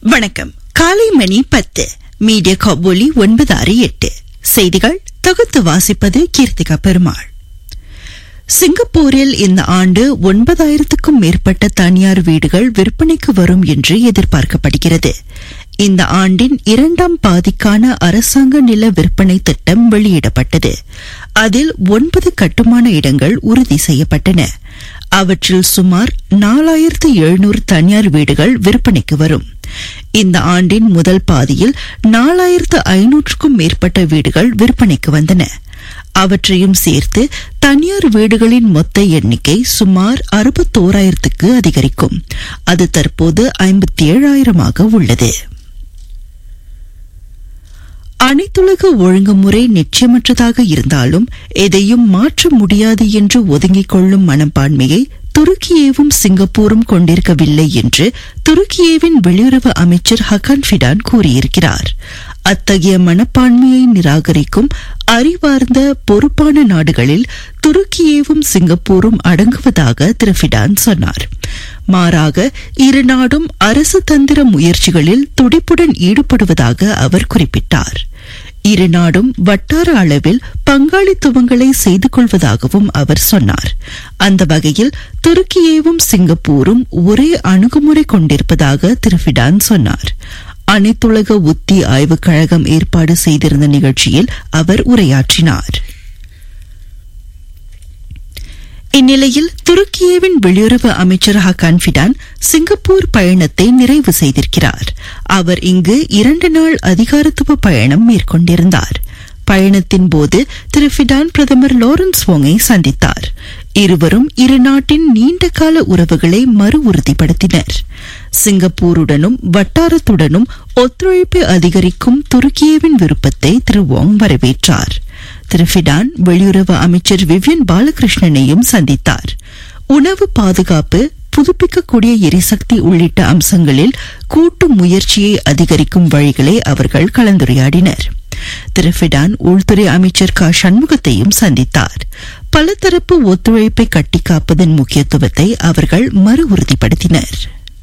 வணக்கம் காலை மணி பத்து மீடியா கபோலி ஒன்பது ஆறு எட்டு செய்திகள் தொகுத்து வாசிப்பது கீர்த்திகா பெருமாள் சிங்கப்பூரில் இந்த ஆண்டு ஒன்பதாயிரத்துக்கும் மேற்பட்ட தனியார் வீடுகள் விற்பனைக்கு வரும் என்று எதிர்பார்க்கப்படுகிறது இந்த ஆண்டின் இரண்டாம் பாதிக்கான அரசாங்க நில விற்பனை திட்டம் வெளியிடப்பட்டது அதில் ஒன்பது கட்டுமான இடங்கள் உறுதி செய்யப்பட்டன அவற்றில் சுமார் நாலாயிரத்து எழுநூறு தனியார் வீடுகள் விற்பனைக்கு வரும் இந்த ஆண்டின் முதல் பாதியில் நாலாயிரத்து ஐநூற்றுக்கும் மேற்பட்ட வீடுகள் விற்பனைக்கு வந்தன அவற்றையும் சேர்த்து தனியார் வீடுகளின் மொத்த எண்ணிக்கை சுமார் அறுபத்தோராயிரத்துக்கு அதிகரிக்கும் அது தற்போது ஐம்பத்தி ஏழாயிரமாக உள்ளது அனைத்துலக ஒழுங்குமுறை நிச்சயமற்றதாக இருந்தாலும் எதையும் மாற்ற முடியாது என்று ஒதுங்கிக் கொள்ளும் மனப்பான்மையை துருக்கியேவும் சிங்கப்பூரும் கொண்டிருக்கவில்லை என்று துருக்கியேவின் வெளியுறவு அமைச்சர் ஹக்கான் ஃபிடான் கூறியிருக்கிறார் அத்தகைய மனப்பான்மையை நிராகரிக்கும் அறிவார்ந்த பொறுப்பான நாடுகளில் துருக்கியேவும் சிங்கப்பூரும் அடங்குவதாக திரு ஃபிடான் சொன்னார் மாறாக இரு நாடும் அரசு தந்திர முயற்சிகளில் துடிப்புடன் ஈடுபடுவதாக அவர் குறிப்பிட்டார் இரு நாடும் வட்டார அளவில் பங்காளித்துவங்களை செய்து கொள்வதாகவும் அவர் சொன்னார் அந்த வகையில் துருக்கியேவும் சிங்கப்பூரும் ஒரே அணுகுமுறை கொண்டிருப்பதாக திரு ஃபிடான் சொன்னார் அனைத்துலக உத்தி ஆய்வுக் கழகம் ஏற்பாடு செய்திருந்த நிகழ்ச்சியில் அவர் உரையாற்றினார் இந்நிலையில் துருக்கியேவின் வெளியுறவு அமைச்சர் ஹக்கான் ஃபிடான் சிங்கப்பூர் பயணத்தை நிறைவு செய்திருக்கிறார் அவர் இங்கு இரண்டு நாள் அதிகாரத்துவ பயணம் மேற்கொண்டிருந்தார் பயணத்தின் போது திரு ஃபிடான் பிரதமர் லாரன்ஸ் வோங்கை சந்தித்தார் இருவரும் இரு நாட்டின் நீண்டகால உறவுகளை மறு உறுதிப்படுத்தினர் சிங்கப்பூருடனும் வட்டாரத்துடனும் ஒத்துழைப்பை அதிகரிக்கும் துருக்கியவின் விருப்பத்தை திரு வோங் வரவேற்றார் திரு ஃபிடான் வெளியுறவு அமைச்சர் விவியன் பாலகிருஷ்ணனையும் சந்தித்தார் உணவு பாதுகாப்பு புதுப்பிக்கக்கூடிய எரிசக்தி உள்ளிட்ட அம்சங்களில் கூட்டு முயற்சியை அதிகரிக்கும் வழிகளை அவர்கள் கலந்துரையாடினர் திரு ஃபிடான் உள்துறை அமைச்சர் க சண்முகத்தையும் சந்தித்தார் பலதரப்பு ஒத்துழைப்பை கட்டிக்காப்பதன் முக்கியத்துவத்தை அவர்கள் மறு உறுதிப்படுத்தினர்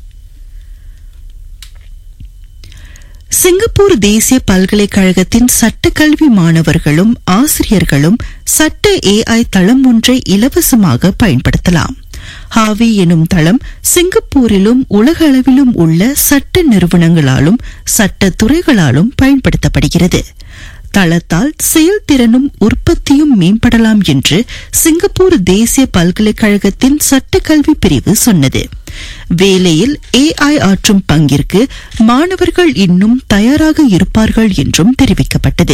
சிங்கப்பூர் தேசிய பல்கலைக்கழகத்தின் சட்டக்கல்வி மாணவர்களும் ஆசிரியர்களும் சட்ட ஏஐ தளம் ஒன்றை இலவசமாக பயன்படுத்தலாம் ஹாவி எனும் தளம் சிங்கப்பூரிலும் உலக அளவிலும் உள்ள சட்ட நிறுவனங்களாலும் சட்ட துறைகளாலும் பயன்படுத்தப்படுகிறது தளத்தால் செயல்திறனும் உற்பத்தியும் மேம்படலாம் என்று சிங்கப்பூர் தேசிய பல்கலைக்கழகத்தின் சட்டக்கல்வி பிரிவு சொன்னது வேலையில் ஏஐ ஆற்றும் பங்கிற்கு மாணவர்கள் இன்னும் தயாராக இருப்பார்கள் என்றும் தெரிவிக்கப்பட்டது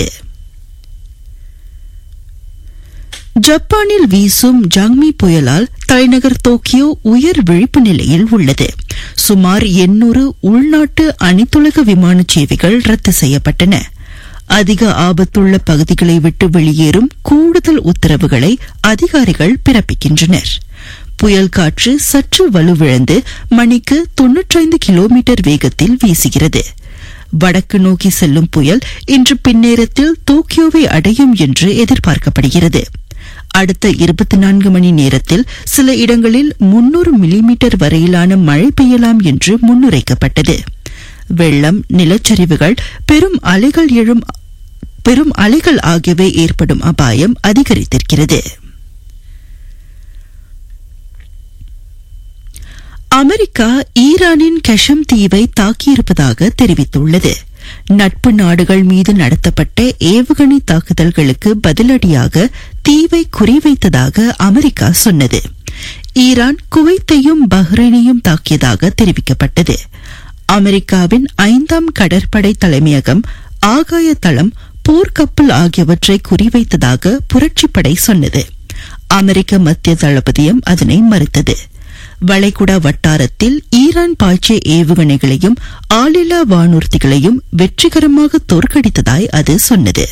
ஜப்பானில் வீசும் ஜாங்மி புயலால் தலைநகர் டோக்கியோ உயர் விழிப்பு நிலையில் உள்ளது சுமார் எண்ணூறு உள்நாட்டு அனைத்துலக விமான சேவைகள் ரத்து செய்யப்பட்டன அதிக ஆபத்துள்ள பகுதிகளை விட்டு வெளியேறும் கூடுதல் உத்தரவுகளை அதிகாரிகள் பிறப்பிக்கின்றனர் புயல் காற்று சற்று வலுவிழந்து மணிக்கு தொன்னூற்றைந்து கிலோமீட்டர் வேகத்தில் வீசுகிறது வடக்கு நோக்கி செல்லும் புயல் இன்று பின்னேரத்தில் டோக்கியோவை அடையும் என்று எதிர்பார்க்கப்படுகிறது அடுத்த இருபத்தி நான்கு மணி நேரத்தில் சில இடங்களில் முன்னூறு மில்லிமீட்டர் வரையிலான மழை பெய்யலாம் என்று முன்னுரைக்கப்பட்டது வெள்ளம் நிலச்சரிவுகள் பெரும் அலைகள் எழும் பெரும் அலைகள் ஆகியவை ஏற்படும் அபாயம் அதிகரித்திருக்கிறது அமெரிக்கா ஈரானின் கஷம் தீவை தாக்கியிருப்பதாக தெரிவித்துள்ளது நட்பு நாடுகள் மீது நடத்தப்பட்ட ஏவுகணை தாக்குதல்களுக்கு பதிலடியாக தீவை குறிவைத்ததாக அமெரிக்கா சொன்னது ஈரான் குவைத்தையும் பஹ்ரைனையும் தாக்கியதாக தெரிவிக்கப்பட்டது அமெரிக்காவின் ஐந்தாம் கடற்படை தலைமையகம் ஆகாய தளம் போர்க்கப்பல் ஆகியவற்றை குறிவைத்ததாக புரட்சிப்படை சொன்னது அமெரிக்க மத்திய தளபதியம் அதனை மறுத்தது வளைகுடா வட்டாரத்தில் ஈரான் பாய்ச்சிய ஏவுகணைகளையும் ஆளில்லா வானூர்திகளையும் வெற்றிகரமாக தோற்கடித்ததாய் அது சொன்னது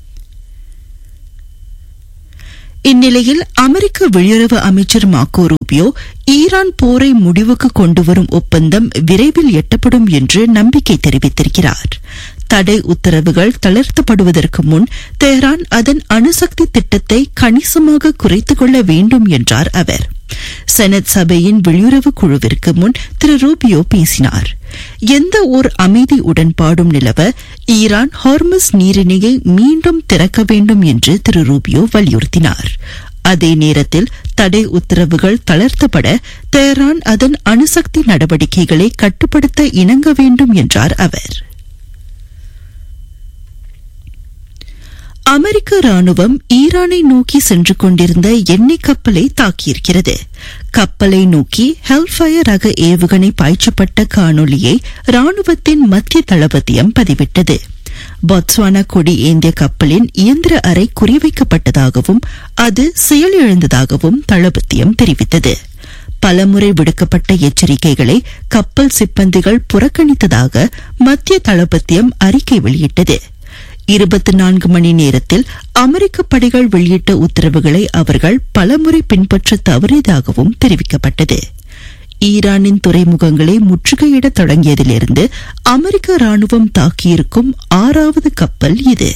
இந்நிலையில் அமெரிக்க வெளியுறவு அமைச்சர் மாக்கோ ரூபியோ ஈரான் போரை முடிவுக்கு கொண்டுவரும் ஒப்பந்தம் விரைவில் எட்டப்படும் என்று நம்பிக்கை தெரிவித்திருக்கிறார் தடை உத்தரவுகள் தளர்த்தப்படுவதற்கு முன் தெஹ்ரான் அதன் அணுசக்தி திட்டத்தை கணிசமாக குறைத்துக் கொள்ள வேண்டும் என்றார் அவர் செனட் சபையின் வெளியுறவு குழுவிற்கு முன் திரு ரூபியோ பேசினார் எந்த ஓர் அமைதி உடன்பாடும் நிலவ ஈரான் ஹார்மஸ் நீரிணையை மீண்டும் திறக்க வேண்டும் என்று திரு ரூபியோ வலியுறுத்தினார் அதே நேரத்தில் தடை உத்தரவுகள் தளர்த்தப்பட தெஹரான் அதன் அணுசக்தி நடவடிக்கைகளை கட்டுப்படுத்த இணங்க வேண்டும் என்றார் அவர் அமெரிக்க ராணுவம் ஈரானை நோக்கி சென்று கொண்டிருந்த எண்ணெய் கப்பலை தாக்கியிருக்கிறது கப்பலை நோக்கி ஹெல்ஃபயர் ரக ஏவுகணை பாய்ச்சப்பட்ட காணொலியை ராணுவத்தின் மத்திய தளபதியம் பதிவிட்டது பாட்ஸ்வானா கொடி ஏந்திய கப்பலின் இயந்திர அறை குறிவைக்கப்பட்டதாகவும் அது செயலிழந்ததாகவும் தளபத்தியம் தெரிவித்தது பலமுறை விடுக்கப்பட்ட எச்சரிக்கைகளை கப்பல் சிப்பந்திகள் புறக்கணித்ததாக மத்திய தளபத்தியம் அறிக்கை வெளியிட்டது இருபத்தி நான்கு மணி நேரத்தில் அமெரிக்க படைகள் வெளியிட்ட உத்தரவுகளை அவர்கள் பலமுறை பின்பற்ற தவறியதாகவும் தெரிவிக்கப்பட்டது ஈரானின் துறைமுகங்களை முற்றுகையிட தொடங்கியதிலிருந்து அமெரிக்க ராணுவம் தாக்கியிருக்கும் ஆறாவது கப்பல் இது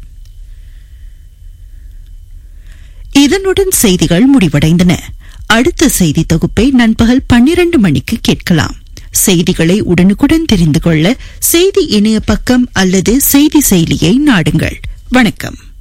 இதனுடன் செய்திகள் முடிவடைந்தன அடுத்த செய்தி தொகுப்பை நண்பகல் பன்னிரண்டு மணிக்கு கேட்கலாம் செய்திகளை உடனுக்குடன் தெரிந்து கொள்ள செய்தி இணைய பக்கம் அல்லது செய்தி செயலியை நாடுங்கள் வணக்கம்